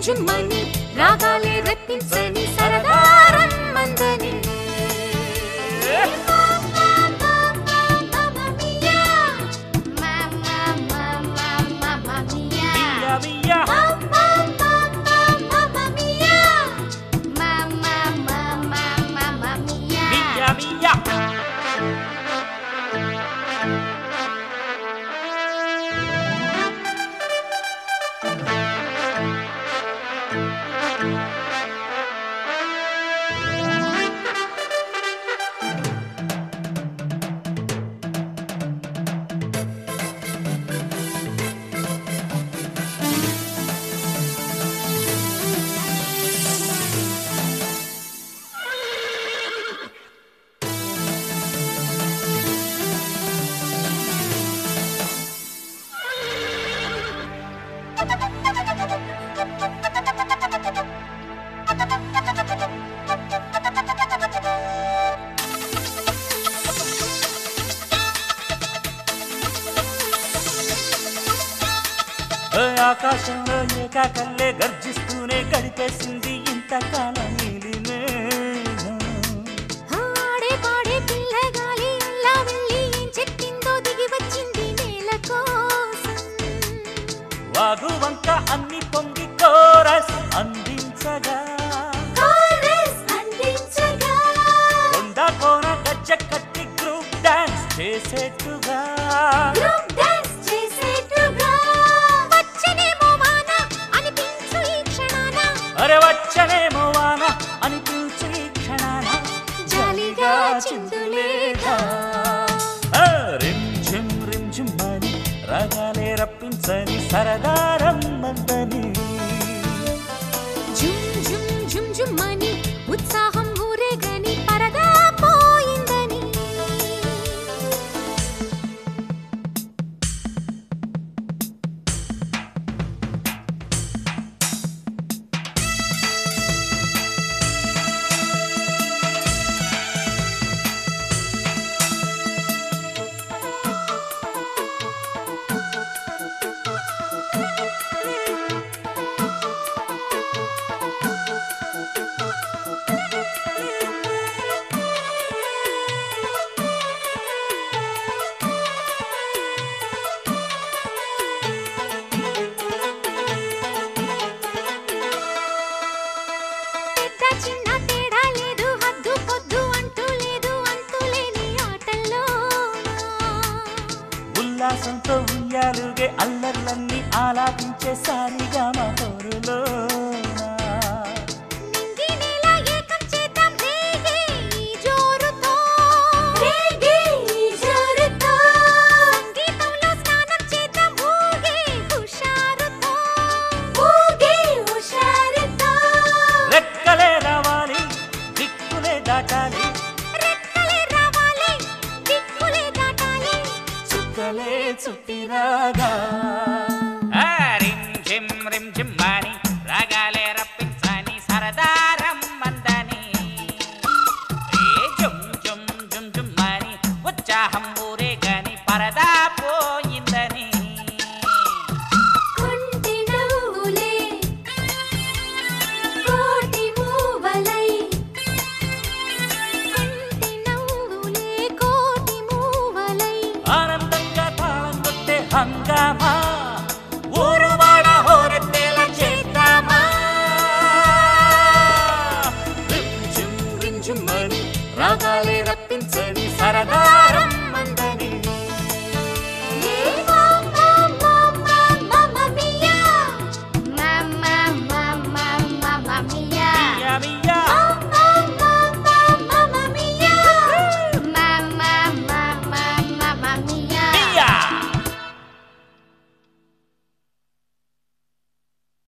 జుమ్మని రాగాలే రెప్పించని సరదారం మందని మియా మియా మియా మియా ఓ ఆకాశంలో ఏకాకల్లే గర్జిస్తూనే గడిపేసింది ఇంతకాలం నీలిమే ఆడే పాడే పిల్లగాలి అల్లా వెళ్ళి ఏం చెప్పిందో దిగి వచ్చింది నేల కోసం వాగు వంక అన్ని పొంగి కోరస్ అందించగా కోరస్ అందించగా కొండ కోన గజ్జ కట్టి గ్రూప్ డాన్స్ చేసేట్టుగా గ్రూప్ డాన్స్ చేసేట్టుగా వచ్చనేమో వాన అనిపించు ఈ క్షణాన అరే వచ్చనేమో వాన అని పిలిచి ఈ క్షణాన జాలిగా చిందులేదా ఆ, రిమ్ ఝిమ్ రిమ్ ఝిమ్ అని రాగాలే రప్పించని సరదారం మందని జుమ్ జుమ్ జుమ్ జుమ్మని ఉత్సాహం ఊరేగని పరదా పోయిందని పెద్ద చిన్న తేడా లేదు హద్దు పొద్దు అంటూ లేదు అంతులేని ఆటల్లో ఉల్లాసంతో ఉయ్యాలుగే అల్లర్లన్నీ ఆలాపించే సారిగా మా తోరులో